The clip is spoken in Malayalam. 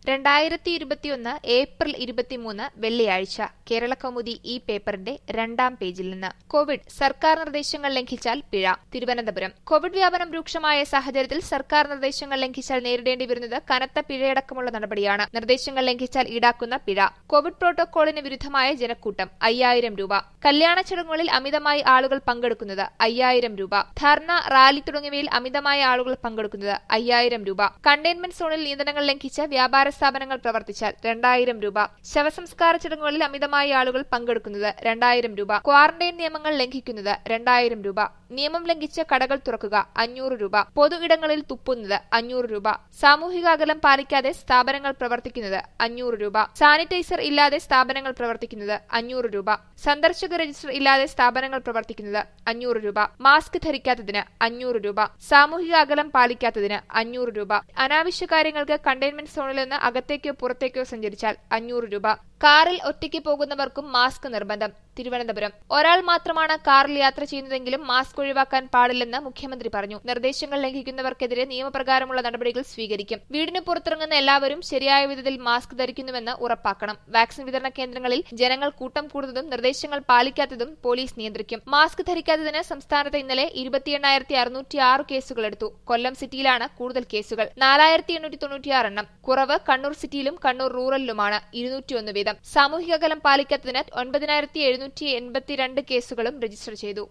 രണ്ടായിരത്തി ഇരുപത്തിയൊന്ന് ഏപ്രിൽ ഇരുപത്തിമൂന്ന് വെള്ളിയാഴ്ച കേരള കൗമുദി ഈ പേപ്പറിന്റെ രണ്ടാം പേജിൽ നിന്ന് കോവിഡ് സർക്കാർ നിർദ്ദേശങ്ങൾ ലംഘിച്ചാൽ പിഴ തിരുവനന്തപുരം കോവിഡ് വ്യാപനം രൂക്ഷമായ സാഹചര്യത്തിൽ സർക്കാർ നിർദ്ദേശങ്ങൾ ലംഘിച്ചാൽ നേരിടേണ്ടി വരുന്നത് കനത്ത പിഴയടക്കമുള്ള നടപടിയാണ് നിർദ്ദേശങ്ങൾ ലംഘിച്ചാൽ ഈടാക്കുന്ന പിഴ കോവിഡ് പ്രോട്ടോകോളിന് വിരുദ്ധമായ ജനക്കൂട്ടം അയ്യായിരം രൂപ കല്യാണ ചടങ്ങുകളിൽ അമിതമായി ആളുകൾ പങ്കെടുക്കുന്നത് അയ്യായിരം രൂപ ധർണ റാലി തുടങ്ങിയവയിൽ അമിതമായ ആളുകൾ പങ്കെടുക്കുന്നത് അയ്യായിരം രൂപ കണ്ടെയ്ൻമെന്റ് സോണിൽ നിയന്ത്രണങ്ങൾ ലംഘിച്ച വ്യാപാര സ്ഥാപനങ്ങൾ പ്രവർത്തിച്ചാൽ രണ്ടായിരം രൂപ ശവസംസ്കാര ചടങ്ങുകളിൽ അമിതമായി ആളുകൾ പങ്കെടുക്കുന്നത് രണ്ടായിരം രൂപ ക്വാറന്റൈൻ നിയമങ്ങൾ ലംഘിക്കുന്നത് രണ്ടായിരം രൂപ നിയമം ലംഘിച്ച് കടകൾ തുറക്കുക അഞ്ഞൂറ് രൂപ പൊതു ഇടങ്ങളിൽ തുപ്പുന്നത് അഞ്ഞൂറ് രൂപ സാമൂഹിക അകലം പാലിക്കാതെ സ്ഥാപനങ്ങൾ പ്രവർത്തിക്കുന്നത് അഞ്ഞൂറ് രൂപ സാനിറ്റൈസർ ഇല്ലാതെ സ്ഥാപനങ്ങൾ പ്രവർത്തിക്കുന്നത് അഞ്ഞൂറ് രൂപ സന്ദർശക രജിസ്റ്റർ ഇല്ലാതെ സ്ഥാപനങ്ങൾ പ്രവർത്തിക്കുന്നത് അഞ്ഞൂറ് രൂപ മാസ്ക് ധരിക്കാത്തതിന് അഞ്ഞൂറ് രൂപ സാമൂഹിക അകലം പാലിക്കാത്തതിന് അഞ്ഞൂറ് രൂപ അനാവശ്യ കാര്യങ്ങൾക്ക് കണ്ടെയ്ൻമെന്റ് സോണിൽ നിന്ന് അകത്തേക്കോ പുറത്തേക്കോ സഞ്ചരിച്ചാൽ അഞ്ഞൂറ് രൂപ കാറിൽ ഒറ്റയ്ക്ക് പോകുന്നവർക്കും മാസ്ക് നിർബന്ധം തിരുവനന്തപുരം ഒരാൾ മാത്രമാണ് കാറിൽ യാത്ര ചെയ്യുന്നതെങ്കിലും മാസ്ക് ഒഴിവാക്കാൻ പാടില്ലെന്ന് മുഖ്യമന്ത്രി പറഞ്ഞു നിർദ്ദേശങ്ങൾ ലംഘിക്കുന്നവർക്കെതിരെ നിയമപ്രകാരമുള്ള നടപടികൾ സ്വീകരിക്കും വീടിന് പുറത്തിറങ്ങുന്ന എല്ലാവരും ശരിയായ വിധത്തിൽ മാസ്ക് ധരിക്കുന്നുവെന്ന് ഉറപ്പാക്കണം വാക്സിൻ വിതരണ കേന്ദ്രങ്ങളിൽ ജനങ്ങൾ കൂട്ടം കൂടുന്നതും നിർദ്ദേശങ്ങൾ പാലിക്കാത്തതും പോലീസ് നിയന്ത്രിക്കും മാസ്ക് ധരിക്കാത്തതിന് സംസ്ഥാനത്ത് ഇന്നലെ ഇരുപത്തിയെണ്ണായിരത്തി അറുന്നൂറ്റി ആറ് കേസുകൾ എടുത്തു കൊല്ലം സിറ്റിയിലാണ് കൂടുതൽ കേസുകൾ നാലായിരത്തി എണ്ണൂറ്റി തൊണ്ണൂറ്റിയാറ് എണ്ണം കുറവ് കണ്ണൂർ സിറ്റിയിലും കണ്ണൂർ റൂറലിലുമാണ് ഇരുന്നൂറ്റിയൊന്ന് വീതം സാമൂഹിക അകലം പാലിക്കാത്തതിന് ഒൻപതിനായിരത്തി എഴുന്നൂറ്റി എൺപത്തിരണ്ട് കേസുകളും രജിസ്റ്റർ ചെയ്തു